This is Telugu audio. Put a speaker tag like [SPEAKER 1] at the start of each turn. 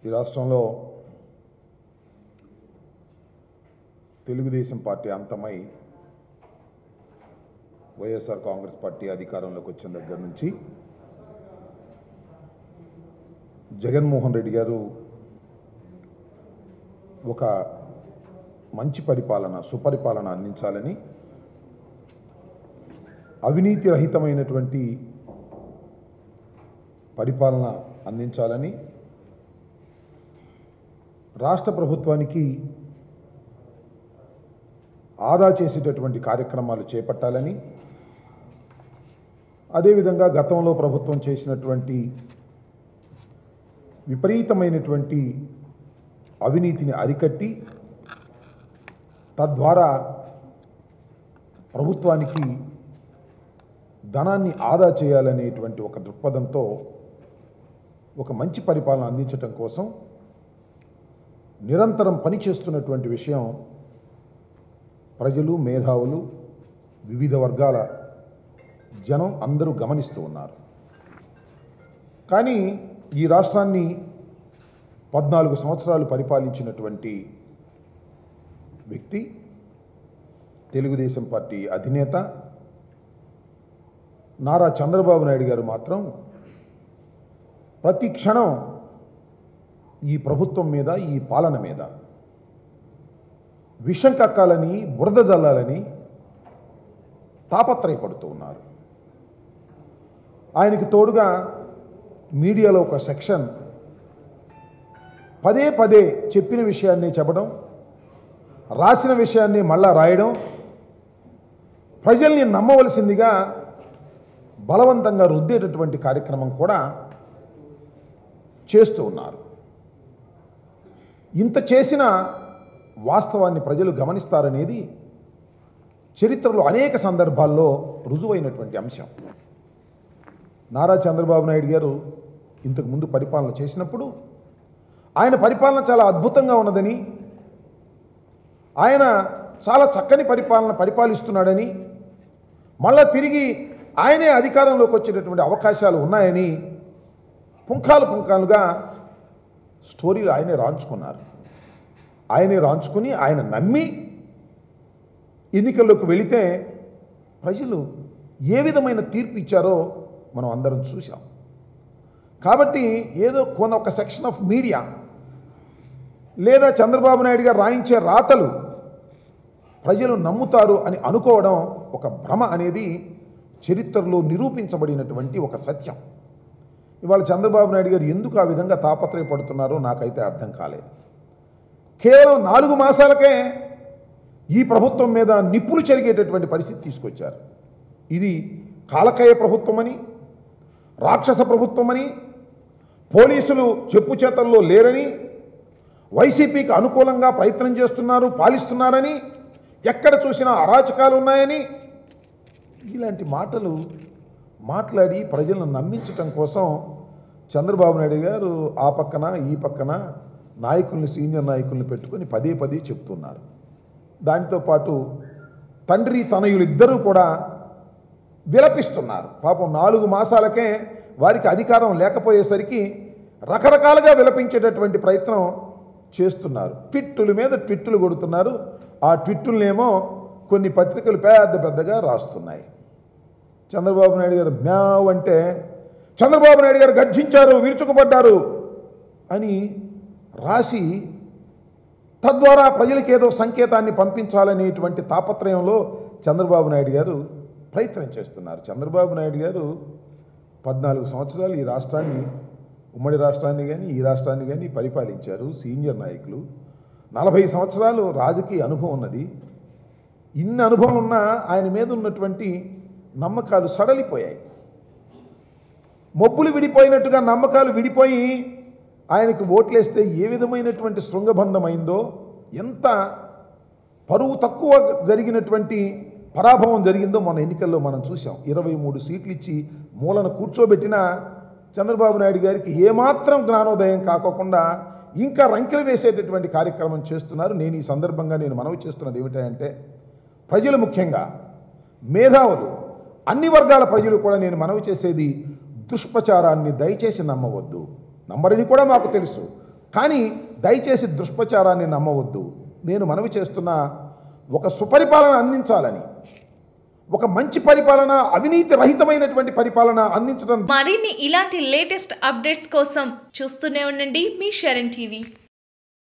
[SPEAKER 1] ఈ రాష్ట్రంలో తెలుగుదేశం పార్టీ అంతమై వైఎస్ఆర్ కాంగ్రెస్ పార్టీ అధికారంలోకి వచ్చిన దగ్గర నుంచి జగన్మోహన్ రెడ్డి గారు ఒక మంచి పరిపాలన సుపరిపాలన అందించాలని అవినీతి రహితమైనటువంటి పరిపాలన అందించాలని రాష్ట్ర ప్రభుత్వానికి ఆదా చేసేటటువంటి కార్యక్రమాలు చేపట్టాలని అదేవిధంగా గతంలో ప్రభుత్వం చేసినటువంటి విపరీతమైనటువంటి అవినీతిని అరికట్టి తద్వారా ప్రభుత్వానికి ధనాన్ని ఆదా చేయాలనేటువంటి ఒక దృక్పథంతో ఒక మంచి పరిపాలన అందించటం కోసం నిరంతరం పనిచేస్తున్నటువంటి విషయం ప్రజలు మేధావులు వివిధ వర్గాల జనం అందరూ గమనిస్తూ ఉన్నారు కానీ ఈ రాష్ట్రాన్ని పద్నాలుగు సంవత్సరాలు పరిపాలించినటువంటి వ్యక్తి తెలుగుదేశం పార్టీ అధినేత నారా చంద్రబాబు నాయుడు గారు మాత్రం ప్రతి క్షణం ఈ ప్రభుత్వం మీద ఈ పాలన మీద విషం కక్కాలని బురద జల్లాలని తాపత్రయపడుతూ ఉన్నారు ఆయనకి తోడుగా మీడియాలో ఒక సెక్షన్ పదే పదే చెప్పిన విషయాన్ని చెప్పడం రాసిన విషయాన్ని మళ్ళా రాయడం ప్రజల్ని నమ్మవలసిందిగా బలవంతంగా రుద్దేటటువంటి కార్యక్రమం కూడా చేస్తూ ఉన్నారు ఇంత చేసిన వాస్తవాన్ని ప్రజలు గమనిస్తారనేది చరిత్రలో అనేక సందర్భాల్లో రుజువైనటువంటి అంశం నారా చంద్రబాబు నాయుడు గారు ఇంతకు ముందు పరిపాలన చేసినప్పుడు ఆయన పరిపాలన చాలా అద్భుతంగా ఉన్నదని ఆయన చాలా చక్కని పరిపాలన పరిపాలిస్తున్నాడని మళ్ళా తిరిగి ఆయనే అధికారంలోకి వచ్చేటటువంటి అవకాశాలు ఉన్నాయని పుంఖాలు పుంఖాలుగా స్టోరీలు ఆయనే రాంచుకున్నారు ఆయనే రాంచుకుని ఆయన నమ్మి ఎన్నికల్లోకి వెళితే ప్రజలు ఏ విధమైన తీర్పు ఇచ్చారో మనం అందరం చూసాం కాబట్టి ఏదో కొన ఒక సెక్షన్ ఆఫ్ మీడియా లేదా చంద్రబాబు నాయుడు గారు రాయించే రాతలు ప్రజలు నమ్ముతారు అని అనుకోవడం ఒక భ్రమ అనేది చరిత్రలో నిరూపించబడినటువంటి ఒక సత్యం ఇవాళ చంద్రబాబు నాయుడు గారు ఎందుకు ఆ విధంగా తాపత్రయపడుతున్నారో నాకైతే అర్థం కాలేదు కేవలం నాలుగు మాసాలకే ఈ ప్రభుత్వం మీద నిప్పులు చెరిగేటటువంటి పరిస్థితి తీసుకొచ్చారు ఇది కాలకయ ప్రభుత్వమని రాక్షస ప్రభుత్వమని పోలీసులు చెప్పు చేతల్లో లేరని వైసీపీకి అనుకూలంగా ప్రయత్నం చేస్తున్నారు పాలిస్తున్నారని ఎక్కడ చూసినా అరాచకాలు ఉన్నాయని ఇలాంటి మాటలు మాట్లాడి ప్రజలను నమ్మించటం కోసం చంద్రబాబు నాయుడు గారు ఆ పక్కన ఈ పక్కన నాయకుల్ని సీనియర్ నాయకుల్ని పెట్టుకొని పదే పదే చెప్తున్నారు దానితో పాటు తండ్రి తనయులు ఇద్దరూ కూడా విలపిస్తున్నారు పాపం నాలుగు మాసాలకే వారికి అధికారం లేకపోయేసరికి రకరకాలుగా విలపించేటటువంటి ప్రయత్నం చేస్తున్నారు ట్విట్టుల మీద ట్విట్టులు కొడుతున్నారు ఆ ట్విట్టులనేమో కొన్ని పత్రికలు పెద్ద పెద్దగా రాస్తున్నాయి చంద్రబాబు నాయుడు గారు మ్యావ్ అంటే చంద్రబాబు నాయుడు గారు గర్జించారు విరుచుకుపడ్డారు అని రాసి తద్వారా ప్రజలకు ఏదో సంకేతాన్ని పంపించాలనేటువంటి తాపత్రయంలో చంద్రబాబు నాయుడు గారు ప్రయత్నం చేస్తున్నారు చంద్రబాబు నాయుడు గారు పద్నాలుగు సంవత్సరాలు ఈ రాష్ట్రాన్ని ఉమ్మడి రాష్ట్రాన్ని కానీ ఈ రాష్ట్రాన్ని కానీ పరిపాలించారు సీనియర్ నాయకులు నలభై సంవత్సరాలు రాజకీయ అనుభవం ఉన్నది ఇన్ని అనుభవం ఉన్నా ఆయన మీద ఉన్నటువంటి నమ్మకాలు సడలిపోయాయి మొబ్బులు విడిపోయినట్టుగా నమ్మకాలు విడిపోయి ఆయనకి ఓట్లేస్తే ఏ విధమైనటువంటి శృంగబంధమైందో ఎంత పరువు తక్కువ జరిగినటువంటి పరాభవం జరిగిందో మన ఎన్నికల్లో మనం చూసాం ఇరవై మూడు సీట్లు ఇచ్చి మూలన కూర్చోబెట్టిన చంద్రబాబు నాయుడు గారికి ఏమాత్రం జ్ఞానోదయం కాకోకుండా ఇంకా రంకెలు వేసేటటువంటి కార్యక్రమం చేస్తున్నారు నేను ఈ సందర్భంగా నేను మనవి చేస్తున్నది ఏమిటంటే ప్రజలు ముఖ్యంగా మేధావులు అన్ని వర్గాల ప్రజలు కూడా నేను మనవి చేసేది దుష్ప్రచారాన్ని దయచేసి నమ్మవద్దు నమ్మరని కూడా మాకు తెలుసు కానీ దయచేసి దుష్ప్రచారాన్ని నమ్మవద్దు నేను మనవి చేస్తున్న ఒక సుపరిపాలన అందించాలని ఒక మంచి పరిపాలన అవినీతి రహితమైనటువంటి పరిపాలన అందించడం
[SPEAKER 2] మరిన్ని ఇలాంటి లేటెస్ట్ అప్డేట్స్ కోసం చూస్తూనే ఉండండి మీ షరణ్ టీవీ